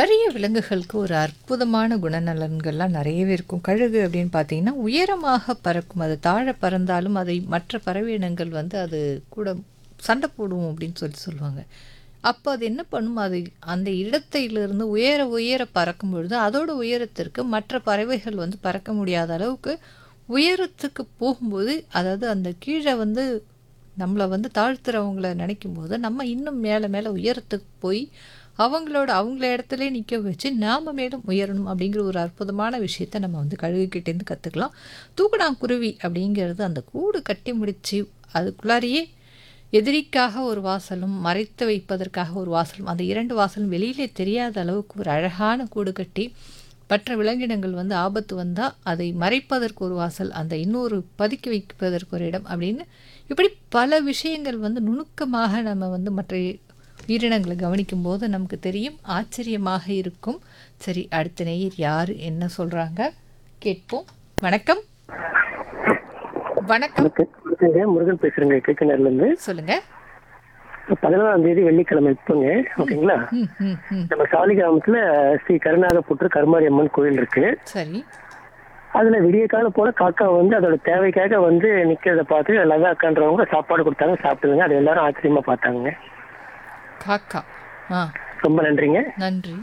நிறைய விலங்குகளுக்கு ஒரு அற்புதமான குணநலன்கள்லாம் நிறையவே இருக்கும் கழுகு அப்படின்னு பார்த்தீங்கன்னா உயரமாக பறக்கும் அது தாழ பறந்தாலும் அதை மற்ற பறவையினங்கள் வந்து அது கூட சண்டை போடும் அப்படின்னு சொல்லி சொல்லுவாங்க அப்போ அது என்ன பண்ணும் அது அந்த இடத்திலிருந்து உயர உயர பறக்கும் பொழுது அதோட உயரத்திற்கு மற்ற பறவைகள் வந்து பறக்க முடியாத அளவுக்கு உயரத்துக்கு போகும்போது அதாவது அந்த கீழே வந்து நம்மளை வந்து தாழ்த்துறவங்கள நினைக்கும் போது நம்ம இன்னும் மேலே மேலே உயரத்துக்கு போய் அவங்களோட அவங்கள இடத்துல நிற்க வச்சு நாம் மேலும் உயரணும் அப்படிங்கிற ஒரு அற்புதமான விஷயத்த நம்ம வந்து கழுகுக்கிட்டேருந்து கற்றுக்கலாம் தூக்கணாங்குருவி அப்படிங்கிறது அந்த கூடு கட்டி முடித்து அதுக்குள்ளாரையே எதிரிக்காக ஒரு வாசலும் மறைத்து வைப்பதற்காக ஒரு வாசலும் அந்த இரண்டு வாசலும் வெளியிலே தெரியாத அளவுக்கு ஒரு அழகான கூடு கட்டி மற்ற விலங்கினங்கள் வந்து ஆபத்து வந்தால் அதை மறைப்பதற்கு ஒரு வாசல் அந்த இன்னொரு பதுக்கி வைப்பதற்கு ஒரு இடம் அப்படின்னு இப்படி பல விஷயங்கள் வந்து நுணுக்கமாக நம்ம வந்து மற்ற உயிரினங்களை கவனிக்கும் போது நமக்கு தெரியும் ஆச்சரியமாக இருக்கும் சரி அடுத்த நேயர் யார் என்ன சொல்கிறாங்க கேட்போம் வணக்கம் வணக்கம் வணக்கங்க முருகன் பேசுறேங்க கேக்கனர்ல இருந்து சொல்லுங்க பதினாறாம் தேதி வெள்ளிக்கிழமை இப்போங்க ஓகேங்களா ம் ம் ம் நம்ம சாலி கிராமத்துல ஸ்ரீ கருநாகப்புற்று கருமாரி அம்மன் கோயில் இருக்கு சரி அதுல விடிய காலம் போல காக்கா வந்து அதோட தேவைக்காக வந்து நிக்கிறத பார்த்து லதாக்கான்றவங்க சாப்பாடு கொடுத்தாங்க சாப்பிட்டுங்க அது எல்லாரும் ஆச்சரியமா பார்த்தாங்க காக்கா ஆ ரொம்ப நன்றிங்க நன்றி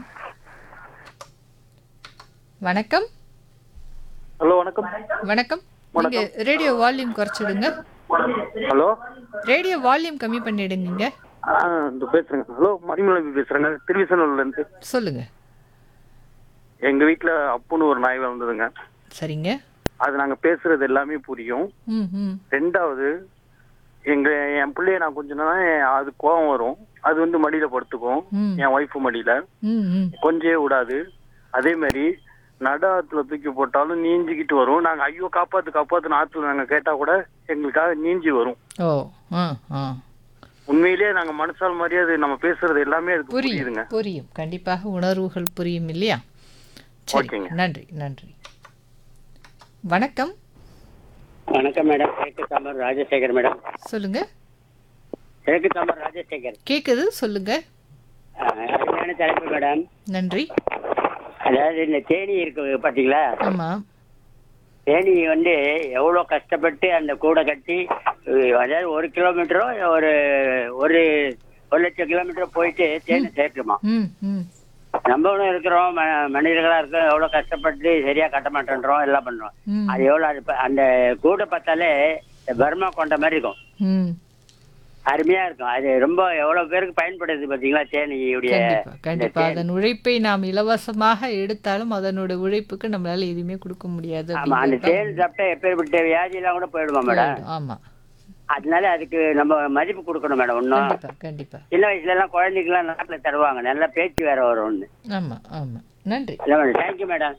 வணக்கம் ஹலோ வணக்கம் வணக்கம் நீங்க ரேடியோ வால்யூம் குறைச்சிடுங்க ஹலோ ரேடியோ வால்யூம் கம்மி பண்ணிடுங்க ஆ இந்த பேசுறேங்க ஹலோ மணிமலை பேசுறேங்க திருவிசனூர்ல இருந்து சொல்லுங்க எங்க வீட்ல அப்புன்னு ஒரு நாய் வளர்ந்ததுங்க சரிங்க அது நாங்க பேசுறது எல்லாமே புரியும் ம் ம் ரெண்டாவது எங்க என் பிள்ளைய நான் கொஞ்ச நாள் அது கோவம் வரும் அது வந்து மடியில படுத்துக்கும் ம். என் ஒய்ஃப் மடியில ம் ம் கொஞ்சே விடாது அதே மாதிரி நடு ஆத்துல தூக்கி போட்டாலும் நீஞ்சிக்கிட்டு வரும் நாங்க ஐயோ காப்பாத்து காப்பாத்துன்னு ஆத்துல நாங்க கேட்டா கூட எங்களுக்காக நீஞ்சி வரும் ஓ ஆ ஆ உண்மையிலேயே நாங்க மனசால் மாதிரியே அது நம்ம பேசுறது எல்லாமே அதுக்கு புரியுதுங்க புரியும் புரியும் கண்டிப்பாக உணர்வுகள் புரியும் இல்லையா சரி ஓகேங்க. நன்றி நன்றி வணக்கம் வணக்கம் மேடம் கிழக்கு தாமர் ராஜசேகர் மேடம் சொல்லுங்க கிழக்கு தாமர் ராஜசேகர் கேக்குது சொல்லுங்க அஹ், அருமையான தலைப்பு மேடம் நன்றி அதாவது இந்த தேனி இருக்கு பாத்தீங்களா ஆமா தேனி வந்து எவ்வளவு கஷ்டப்பட்டு அந்த கூடை கட்டி அஹ், அதாவது ஒரு கிலோமீட்டரோ ஒரு ஒரு ஒரு லட்சம் கிலோமீட்டர் போயிட்டு தேனி சேர்க்குமா ம் ம் நம்மளும் இருக்கிறோம் ம- மனிதர்களா இருக்கோம் எவ்வளவு கஷ்டப்பட்டு சரியா கட்ட மாட்டேன்றோம் எல்லாம் பண்றோம் ம் அது எவ்வளவு அது ப- அந்த கூடை பார்த்தாலே இந்த பர்மா கொண்ட மாதிரி இருக்கும் ம் அருமையா இருக்கும் அது ரொம்ப எவ்வளவு பேருக்கு பயன்படுது பாத்தீங்களா தேனியுடைய கண்டிப்பா கண்டிப்பா அதன் உழைப்பை நாம் இலவசமாக எடுத்தாலும் அதனோட உழைப்புக்கு நம்மளால எதுவுமே கொடுக்க முடியாது ஆமா அந்த அப்படிங்கிறது தேன் சாப்பிட்டா எப்பேற்பட்ட வியாதி எல்லாம் கூட போயிடுமா மேடம் தான். ஆமா அதனால அதுக்கு நம்ம மதிப்பு கொடுக்கணும் மேடம் இன்னும் கண்டிப்பா கண்டிப்பா சின்ன வயசுல எல்லாம் குழந்தைக்கெல்லாம் நாட்டில் தருவாங்க நல்ல பேச்சு வேற வரும்னு ஆமா ஆமா நன்றி தேங்க்யூ மேடம்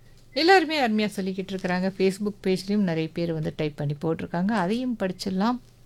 எல்லாருமே அருமையாக சொல்லிக்கிட்டு இருக்கிறாங்க ஃபேஸ்புக் பேஜ்லேயும் நிறைய பேர் வந்து டைப் பண்ணி போட்டிருக்காங்க அதையும் படிச்சிடலாம்